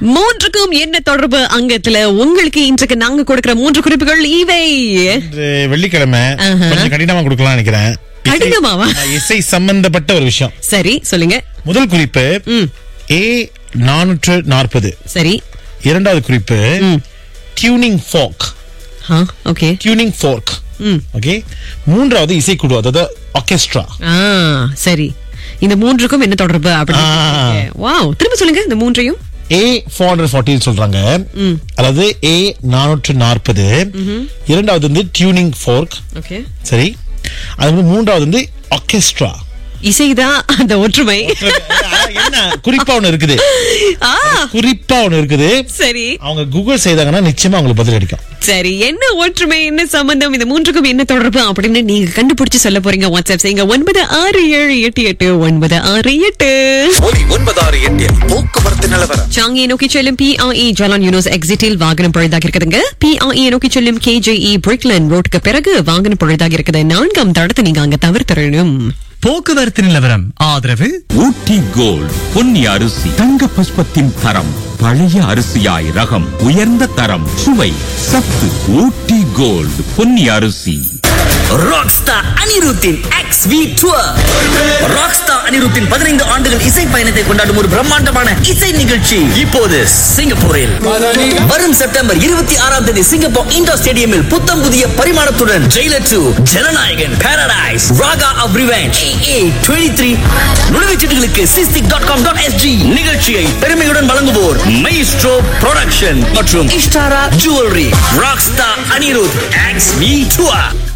மூன்றுக்கும் என்ன தொடர்பு அங்கத்துல உங்களுக்கு இன்றைக்கு நாங்க கொடுக்கிற மூன்று குறிப்புகள் இவை இன்று வெள்ளிக்கிழமை ஆஹா. கொஞ்சம் கடினமா கொடுக்கலாம் நினைக்கிறேன் இசை- கடினமாவா? இசை சம்பந்தப்பட்ட ஒரு விஷயம் சரி சொல்லுங்க முதல் குறிப்பு ம் ஏ நானூற்று நாற்பது சரி இரண்டாவது குறிப்பு ம் டியூனிங் ஃபோக் ஆ ஓகே டியூனிங் ஃபோர்க் ம் ஓகே மூன்றாவது இசைக்குழு அதாவது ஆர்கெஸ்ட்ரா ஆ சரி இந்த மூன்றுக்கும் என்ன தொடர்பு ஆ. அப்படின்னு வாவ் திரும்ப சொல்லுங்க இந்த மூன்றையும் ஏ ஃபோர் ஹண்ட்ரட் ஃபார்ட்டின்னு சொல்றாங்க ம் அதாவது ஏ நானூற்று நாற்பது இரண்டாவது வந்து டியூனிங் ஃபோர்க் ஓகே சரி அது வந்து மூன்றாவது வந்து ஆர்கெஸ்ட்ரா இசைதான் அந்த ஒற்றுமை என்ன குறிப்பா ஒண்ணு இருக்குது ஆ குறிப்பா ஒண்ணு இருக்குது சரி அவங்க கூகுள் செய்தாங்கன்னா நிச்சயமா அவங்களுக்கு பதில் கிடைக்கும் சரி என்ன ஒற்றுமை என்ன சம்பந்தம் இந்த மூன்றுக்கும் என்ன தொடர்பு அப்படின்னு நீங்க கண்டுபிடிச்சு சொல்ல போறீங்க வாட்ஸ்அப் செய்யுங்க ஒன்பது ஆறு ஏழு எட்டு எட்டு ஒன்பது ஆறு எட்டு ஒலி ஒன்பதாறு எட்டில் போக்குவரத்து நிலவரம் சாங்கியை நோக்கி செல்லும் பிஆஇ ஜலான் யூனிவர்ஸ் எக்ஸிட்டில் வாகனம் பழுதாக இருக்குதுங்க பிஆஇ நோக்கி செல்லும் கேஜேஇ பிரிக்லன் ரோட்டுக்கு பிறகு வாகனம் பழுதாக இருக்குது நான்காம் தடத்தை நீங்க அங்க தவிர்த்திடணும் போக்குவரத்து நிலவரம் ஆதரவு ஊட்டி கோல்ட் பொன்னி அரிசி தங்க புஷ்பத்தின் தரம் பழைய அரிசியாய் ரகம் உயர்ந்த தரம் சுவை சத்து ஊட்டி கோல்ட் பொன்னி அரிசி ராக்ஸ்டார் அனிருத்தின் எக்ஸ் வி டூர் ராக்ஸ்டார் அனிருத்தின் பதினைந்து ஆண்டுகள் இசை பயணத்தை கொண்டாடும் ஒரு பிரம்மாண்டமான இசை நிகழ்ச்சி இப்போது சிங்கப்பூரில் வரும் செப்டம்பர் இருபத்தி ஆறாம் தேதி சிங்கப்பூர் இண்டோர் ஸ்டேடியமில் புத்தம் புதிய பரிமாணத்துடன் Jailer two Jananayagan paradise Raga of revenge A twenty three நுழைவுச்சீட்டுகளுக்கு SISTIC dot com dot SG நிகழ்ச்சியை பெருமையுடன் வழங்குவோர் மைஸ்ட்ரோ ப்ரொடக்ஷன் மற்றும் Ishtara jewellery rockstar Anirudh X V tour